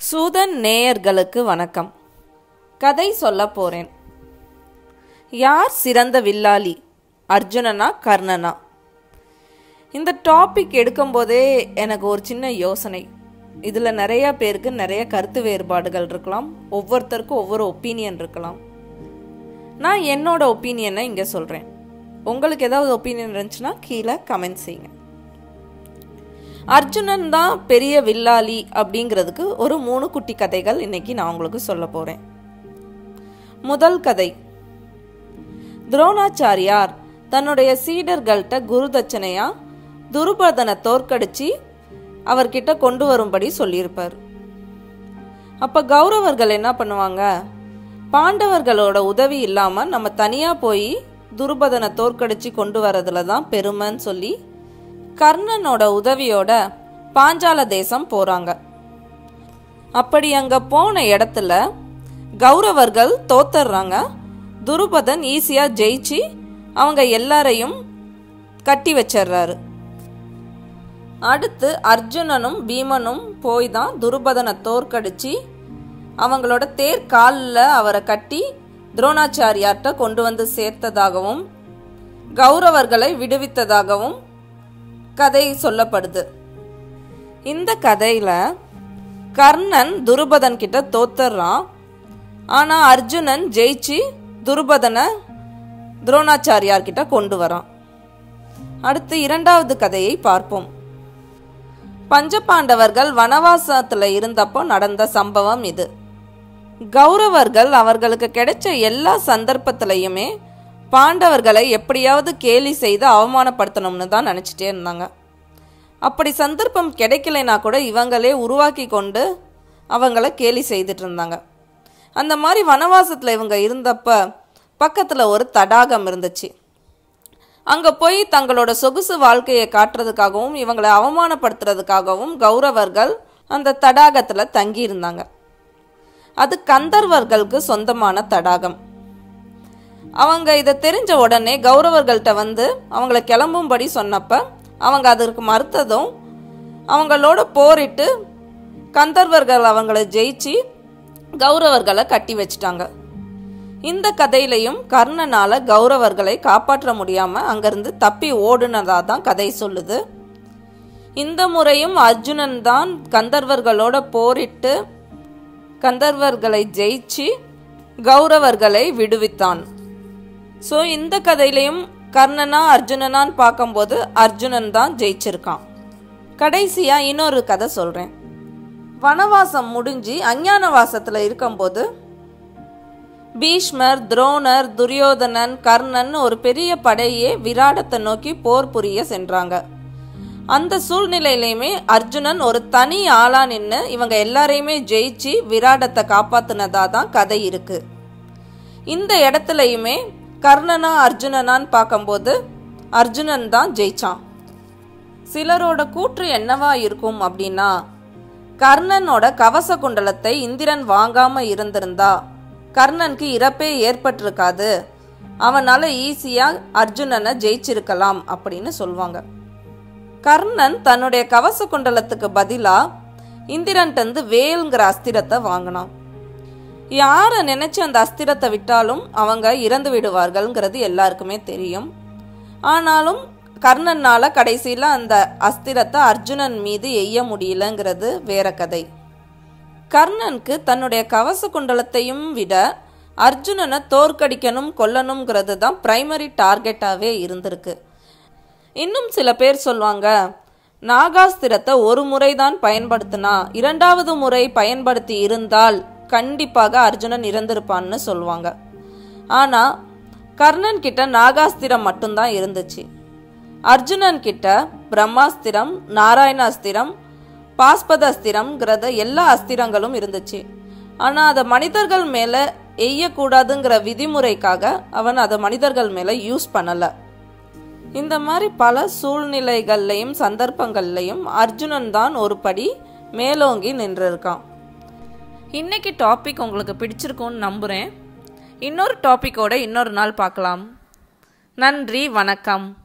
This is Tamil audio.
சூதன் நேயர்களுக்கு வணக்கம் கதை சொல்ல போறேன் யார் சிறந்த வில்லாளி அர்ஜுனனா கர்ணனா இந்த டாபிக் எடுக்கும்போதே எனக்கு ஒரு சின்ன யோசனை இதில் நிறைய பேருக்கு நிறைய கருத்து வேறுபாடுகள் இருக்கலாம் ஒவ்வொருத்தருக்கும் ஒவ்வொரு ஒப்பீனியன் இருக்கலாம் நான் என்னோட ஒப்பீனியனை இங்கே சொல்கிறேன் உங்களுக்கு ஏதாவது ஒப்பீனியன் இருந்துச்சுன்னா கீழே கமெண்ட் செய்யுங்க அர்ஜுனன் தான் பெரிய வில்லாளி அப்படிங்கிறதுக்கு ஒரு மூணு குட்டி கதைகள் இன்னைக்கு நான் உங்களுக்கு சொல்ல போறேன் முதல் கதை துரோணாச்சாரியார் தன்னுடைய சீடர்கள்ட்ட குரு தட்சணையா துருபதனை தோற்கடிச்சு அவர்கிட்ட கொண்டு வரும்படி சொல்லியிருப்பார் அப்ப கௌரவர்கள் என்ன பண்ணுவாங்க பாண்டவர்களோட உதவி இல்லாம நம்ம தனியா போய் துருபதனை தோற்கடிச்சு கொண்டு வரதுல தான் பெருமைன்னு சொல்லி கர்ணனோட உதவியோட பாஞ்சால தேசம் போறாங்க அப்படி அங்க போன இடத்துல கௌரவர்கள் தோத்துடுறாங்க துருபதன் ஈஸியா ஜெயிச்சு அவங்க எல்லாரையும் கட்டி வச்சிடுறாரு அடுத்து அர்ஜுனனும் பீமனும் போய் தான் துருபதனை தோற்கடிச்சு அவங்களோட தேர் காலில் அவரை கட்டி துரோணாச்சாரியார்கிட்ட கொண்டு வந்து சேர்த்ததாகவும் கௌரவர்களை விடுவித்ததாகவும் கதை சொல்லப்படுது இந்த கதையில கர்ணன் துருபதன் கிட்ட தோத்துறான் ஆனா அர்ஜுனன் ஜெயிச்சு துருபதனை துரோணாச்சாரியார் கிட்ட கொண்டு வரான் அடுத்து இரண்டாவது கதையை பார்ப்போம் பஞ்சபாண்டவர்கள் வனவாசத்துல இருந்தப்போ நடந்த சம்பவம் இது கௌரவர்கள் அவர்களுக்கு கிடைச்ச எல்லா சந்தர்ப்பத்திலையுமே பாண்டவர்களை எப்படியாவது கேலி செய்து அவமானப்படுத்தணும்னு தான் நினச்சிட்டே இருந்தாங்க அப்படி சந்தர்ப்பம் கிடைக்கலைனா கூட இவங்களே உருவாக்கி கொண்டு அவங்கள கேலி செய்துட்டு இருந்தாங்க அந்த மாதிரி வனவாசத்தில் இவங்க இருந்தப்ப பக்கத்தில் ஒரு தடாகம் இருந்துச்சு அங்கே போய் தங்களோட சொகுசு வாழ்க்கையை காட்டுறதுக்காகவும் இவங்களை அவமானப்படுத்துறதுக்காகவும் கௌரவர்கள் அந்த தடாகத்தில் தங்கி இருந்தாங்க அது கந்தர்வர்களுக்கு சொந்தமான தடாகம் அவங்க இதை தெரிஞ்ச உடனே கௌரவர்கள்ட்ட வந்து அவங்கள கிளம்பும்படி சொன்னப்ப அவங்க அதற்கு மறுத்ததும் அவங்களோட போரிட்டு கந்தர்வர்கள் அவங்கள ஜெயிச்சு கௌரவர்களை கட்டி வச்சிட்டாங்க இந்த கதையிலையும் கர்ணனால கௌரவர்களை காப்பாற்ற முடியாம அங்கிருந்து தப்பி ஓடுனதா தான் கதை சொல்லுது இந்த முறையும் அர்ஜுனன் தான் கந்தர்வர்களோட போரிட்டு கந்தர்வர்களை ஜெயிச்சு கௌரவர்களை விடுவித்தான் ஸோ இந்த கதையிலையும் கர்ணனா அர்ஜுனனான்னு பார்க்கும்போது அர்ஜுனன் தான் ஜெயிச்சிருக்கான் கடைசியா இன்னொரு கதை சொல்றேன் வனவாசம் முடிஞ்சு அஞ்ஞான வாசத்துல இருக்கும்போது பீஷ்மர் துரோணர் துரியோதனன் கர்ணன் ஒரு பெரிய படையே விராடத்தை நோக்கி போர் புரிய சென்றாங்க அந்த சூழ்நிலையிலையுமே அர்ஜுனன் ஒரு தனி ஆளா நின்று இவங்க எல்லாரையுமே ஜெயிச்சு விராடத்தை காப்பாத்துனதா தான் கதை இருக்கு இந்த இடத்துலையுமே கர்ணனா அர்ஜுனனான்னு பார்க்கும்போது அர்ஜுனன் தான் ஜெயிச்சான் சிலரோட கூற்று என்னவா இருக்கும் அப்படின்னா கர்ணனோட கவச குண்டலத்தை இந்திரன் வாங்காம இருந்திருந்தா கர்ணனுக்கு இறப்பே ஏற்பட்டிருக்காது அவனால ஈஸியா அர்ஜுனனை ஜெயிச்சிருக்கலாம் அப்படின்னு சொல்லுவாங்க கர்ணன் தன்னுடைய கவச குண்டலத்துக்கு பதிலா இந்திரன்ட்டு வேல்ங்கிற அஸ்திரத்தை வாங்கினான் யாரை நினைச்சு அந்த அஸ்திரத்தை விட்டாலும் அவங்க இறந்து விடுவார்கள்ங்கிறது எல்லாருக்குமே தெரியும் ஆனாலும் கர்ணனால கடைசியில் அந்த அஸ்திரத்தை அர்ஜுனன் மீது எய்ய முடியலங்கிறது வேற கதை கர்ணனுக்கு தன்னுடைய கவச குண்டலத்தையும் விட அர்ஜுனனை தோற்கடிக்கணும் கொல்லணுங்கிறது தான் பிரைமரி டார்கெட்டாகவே இருந்திருக்கு இன்னும் சில பேர் சொல்லுவாங்க நாகாஸ்திரத்தை ஒரு முறை தான் பயன்படுத்தினா இரண்டாவது முறை பயன்படுத்தி இருந்தால் கண்டிப்பாக அர்ஜுனன் இறந்திருப்பான்னு சொல்லுவாங்க ஆனால் கர்ணன் கிட்ட நாகாஸ்திரம் மட்டும்தான் இருந்துச்சு அர்ஜுனன் கிட்ட பிரம்மாஸ்திரம் நாராயணாஸ்திரம் பாஸ்பதாஸ்திரம்ங்கிறத எல்லா அஸ்திரங்களும் இருந்துச்சு ஆனால் அதை மனிதர்கள் மேலே எய்யக்கூடாதுங்கிற விதிமுறைக்காக அவன் அதை மனிதர்கள் மேலே யூஸ் பண்ணலை இந்த மாதிரி பல சூழ்நிலைகள்லையும் சந்தர்ப்பங்கள்லையும் அர்ஜுனன் தான் ஒரு படி மேலோங்கி நின்றிருக்கான் இன்னைக்கு டாபிக் உங்களுக்கு பிடிச்சிருக்கும்னு நம்புகிறேன் இன்னொரு டாப்பிக்கோட இன்னொரு நாள் பார்க்கலாம் நன்றி வணக்கம்